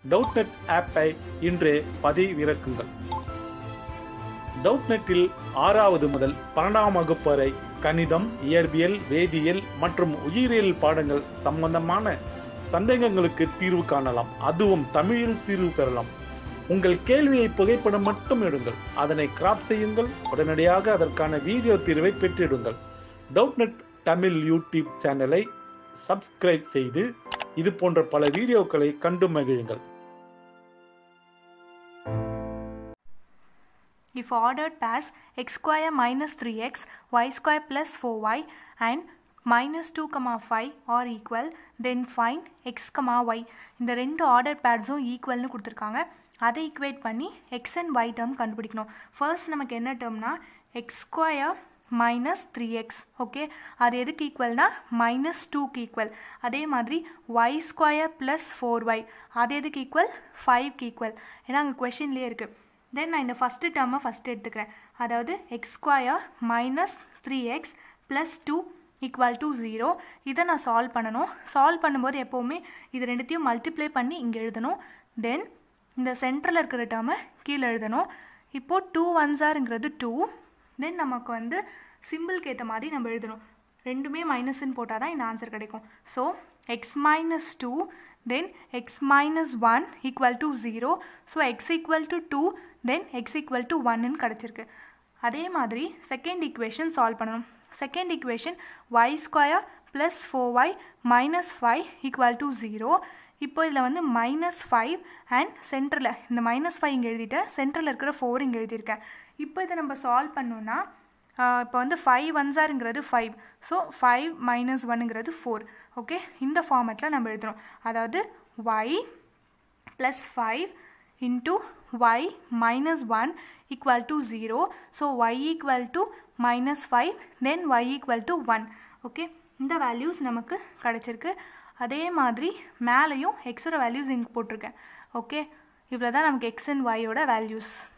டவுட்நெட் ஆப்பை இன்றே பதிவிறக்குங்கள் டவுட்நெட்டில் ஆறாவது முதல் பன்னெண்டாம் வகுப்பு வரை கணிதம் இயற்பியல் வேதியியல் மற்றும் உயிரியல் பாடங்கள் சம்பந்தமான சந்தேகங்களுக்கு தீர்வு காணலாம் அதுவும் தமிழில் தீர்வு பெறலாம் உங்கள் கேள்வியை புகைப்படம் மட்டும் எடுங்கள் அதனை கிராப் செய்யுங்கள் உடனடியாக அதற்கான வீடியோ தீர்வை பெற்றிடுங்கள் டவுட்நெட் தமிழ் யூடியூப் சேனலை சப்ஸ்கிரைப் செய்து இது போன்ற பல வீடியோக்களை கண்டு மகிழுங்கள் If ordered pairs x square minus 3x, y square plus 4y and minus 2, comma 5 are equal, then find x, comma y. இந்த ரெண்டு ஆர்டர் பேர்ஸும் ஈக்குவல்னு கொடுத்துருக்காங்க அதை ஈக்குவேட் பண்ணி எக்ஸ் அண்ட் ஒய் டேர்ம் கண்டுபிடிக்கணும் ஃபர்ஸ்ட் நமக்கு என்ன டேர்ம்னா x square minus three x okay அது எதுக்கு ஈக்குவல்னா மைனஸ் டூக்கு ஈக்குவல் அதே மாதிரி y square plus four y அது எதுக்கு ஈக்குவல் ஃபைவ்க்கு ஈக்குவல் ஏன்னா அங்கே கொஷின்லேயே இருக்குது தென் நான் இந்த ஃபஸ்ட்டு டேர்மை ஃபஸ்ட்டு எடுத்துக்கிறேன் அதாவது x square minus three x plus two equal to zero இதை நான் சால்வ் பண்ணணும் சால்வ் பண்ணும்போது எப்போவுமே இது ரெண்டுத்தையும் மல்டிப்ளை பண்ணி இங்கே எழுதணும் தென் இந்த சென்டரில் இருக்கிற டேர்மை கீழே எழுதணும் இப்போது டூ ஒன்ஸாருங்கிறது டூ தென் நமக்கு வந்து சிம்பிளுக்கு ஏற்ற மாதிரி நம்ம எழுதணும் ரெண்டுமே மைனஸ்ன்னு போட்டால் தான் இந்த ஆன்சர் கிடைக்கும் so x minus two then x minus one equal to zero so x equal to two then x equal to ஒன்னு கிடச்சிருக்கு அதே மாதிரி செகண்ட் ஈக்குவேஷன் சால்வ் பண்ணணும் second equation y square plus four y minus five equal to zero இப்போ இதில் வந்து minus five and சென்டரில் இந்த மைனஸ் ஃபைவ் இங்கே எழுதிட்டேன் சென்டரில் இருக்கிற ஃபோர் இங்கே எழுதியிருக்கேன் இப்போ இதை நம்ம சால்வ் பண்ணோன்னா இப்போ வந்து ஃபைவ் ஒன்ஸாருங்கிறது ஃபைவ் ஸோ ஃபைவ் மைனஸ் ஒன்னுங்கிறது ஃபோர் ஓகே இந்த ஃபார்மேட்டில் நம்ம எழுதுகிறோம் அதாவது y plus five into y minus one equal to zero so y equal to minus five then y equal to one okay இந்த வேல்யூஸ் நமக்கு கிடச்சிருக்கு அதே மாதிரி மேலேயும் எக்ஸோட வேல்யூஸ் இங்கே போட்டிருக்கேன் ஓகே இவ்வளோ தான் நமக்கு எக்ஸ் அண்ட் ஒய்யோட வேல்யூஸ்